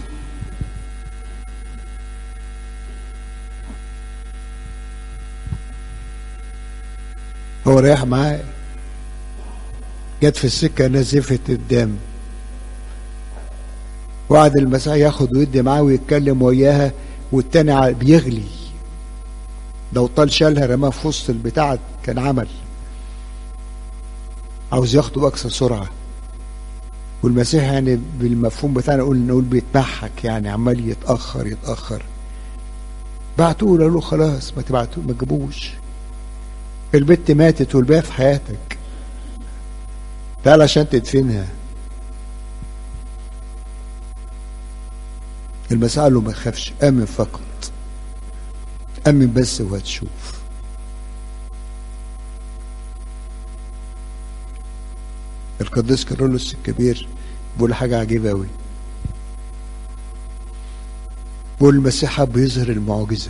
هو رايح معاه جت في السكة نزفت الدم وقعد المسيح ياخد ويدي معاه ويتكلم وياها والتاني بيغلي لو طال شالها رماها في وسط البتاع كان عمل عاوز ياخده بأقصى سرعة والمسيح يعني بالمفهوم بتاعنا نقول نقول بيتمحك يعني عمال يتأخر يتأخر بعتوه قالوا له خلاص ما تبعتوه ما تجيبوش البت ماتت والباقي في حياتك تعال عشان تدفنها المسيح قال له ما تخافش امن فقط امن بس وهتشوف القديس كارولوس الكبير بيقول حاجه عجيبه قوي بيقول المسيح حب يظهر المعجزه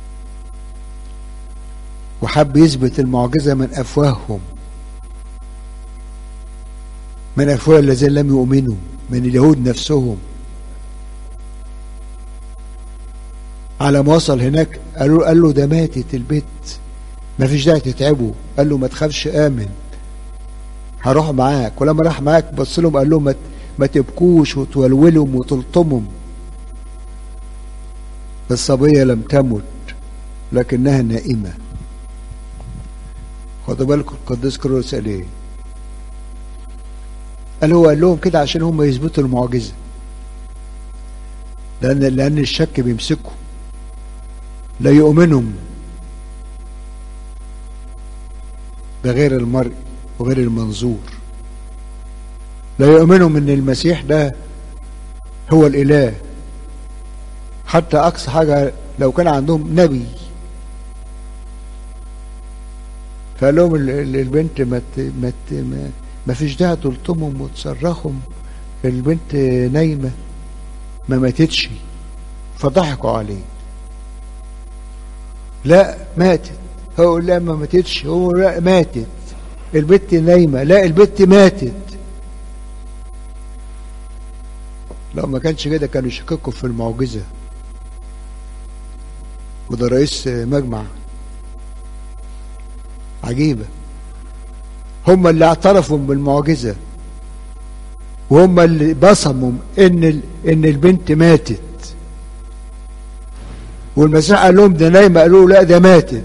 وحب يثبت المعجزة من أفواههم من أفواه الذين لم يؤمنوا من اليهود نفسهم على ما وصل هناك قالوا قال له ده ماتت البيت ما فيش داعي تتعبوا قال له ما تخافش آمن هروح معاك ولما راح معاك بص لهم قال لهم ما, ما تبكوش وتولولهم وتلطمهم الصبية لم تمت لكنها نائمه خدوا بالكم القديس كيرلس قال ايه؟ قال هو قال لهم كده عشان هم يثبتوا المعجزه لان لان الشك بيمسكوا لا يؤمنهم بغير المرء وغير المنظور لا يؤمنهم ان المسيح ده هو الاله حتى اقصى حاجه لو كان عندهم نبي فقال لهم البنت ما ما ما فيش داعي تلطمهم وتصرخهم البنت نايمه ما ماتتش فضحكوا عليه لا ماتت هو لا ما ماتتش هو لا ماتت البنت نايمه لا البنت ماتت لو ما كانش كده كانوا يشككوا في المعجزه وده رئيس مجمع عجيبة هم اللي اعترفوا بالمعجزة وهم اللي بصموا ان ان البنت ماتت والمسيح قال لهم ده نايمة قالوا لا ده ماتت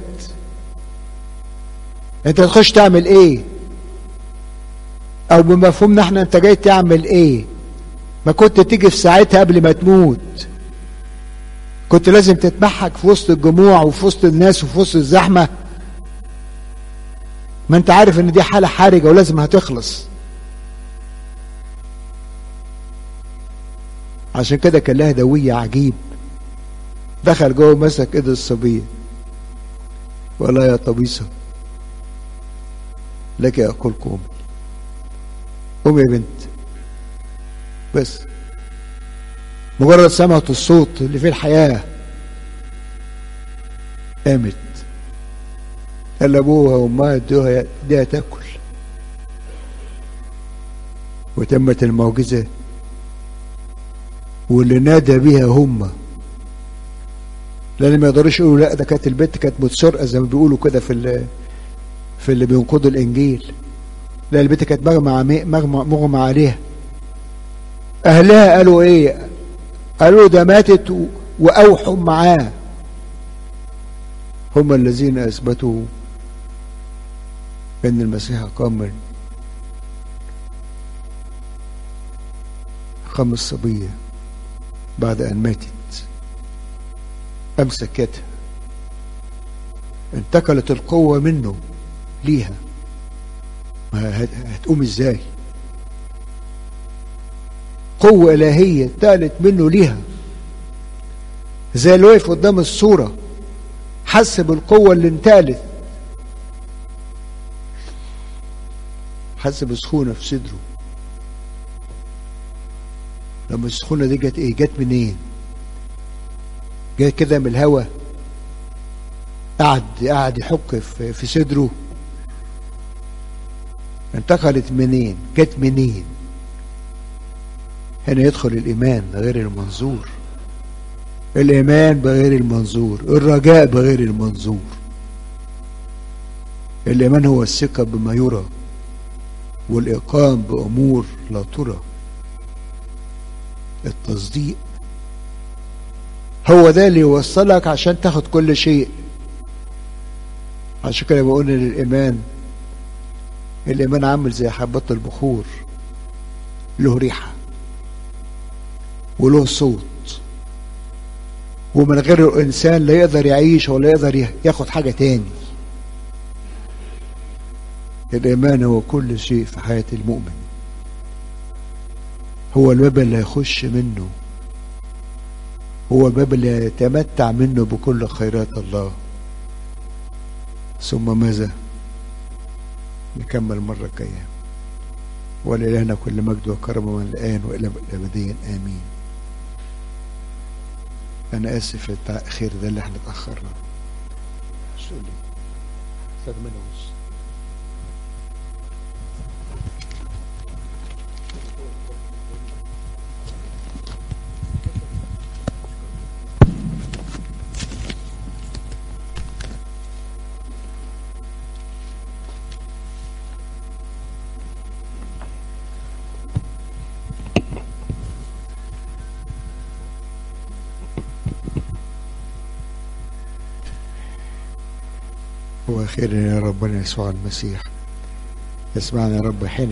انت تخش تعمل ايه او بمفهومنا احنا انت جاي تعمل ايه ما كنت تيجي في ساعتها قبل ما تموت كنت لازم تتمحك في وسط الجموع وفي وسط الناس وفي وسط الزحمه ما انت عارف ان دي حالة حرجة ولازم هتخلص عشان كده كان لها دوية عجيب دخل جوه مسك ايد الصبية ولا يا طبيسة لك أقول قوم قوم يا بنت بس مجرد سمعت الصوت اللي فيه الحياة قامت قال ابوها وامها ادوها اديها تاكل وتمت المعجزه واللي نادى بيها هم لان ما يقدروش يقولوا لا ده كانت البنت كانت متسرقه زي ما بيقولوا كده في اللي في اللي بينقضوا الانجيل لا البنت كانت مغمى مغمى مغمى عليها اهلها قالوا ايه قالوا ده ماتت وأوحوا معاه هم الذين أثبتوا أن المسيح قام من قام الصبية بعد أن ماتت أمسكتها انتقلت القوة منه ليها ما هتقوم ازاي قوة إلهية انتقلت منه ليها زي اللي واقف قدام الصورة حس بالقوة اللي انتقلت حس بسخونة في صدره لما السخونة دي جت ايه جت منين جت كده من الهوا قعد قعد يحك في, في صدره انتقلت منين جت منين هنا يدخل الإيمان غير المنظور الإيمان بغير المنظور الرجاء بغير المنظور الإيمان هو الثقة بما يرى والإقام بأمور لا ترى التصديق هو ده اللي يوصلك عشان تاخد كل شيء عشان كده بقول ان الايمان الايمان عامل زي حبات البخور له ريحه وله صوت ومن غير الانسان لا يقدر يعيش ولا يقدر ياخد حاجه تاني الايمان هو كل شيء في حياه المؤمن هو الباب اللي هيخش منه هو الباب اللي يتمتع منه بكل خيرات الله ثم ماذا نكمل المرة الجاية ولإلهنا كل مجد وكرم من الآن وإلى أبديا آمين أنا آسف التأخير ده اللي احنا اتأخرنا شو لي أستاذ منوس وخير يا ربنا يسوع المسيح اسمعنا يا رب حين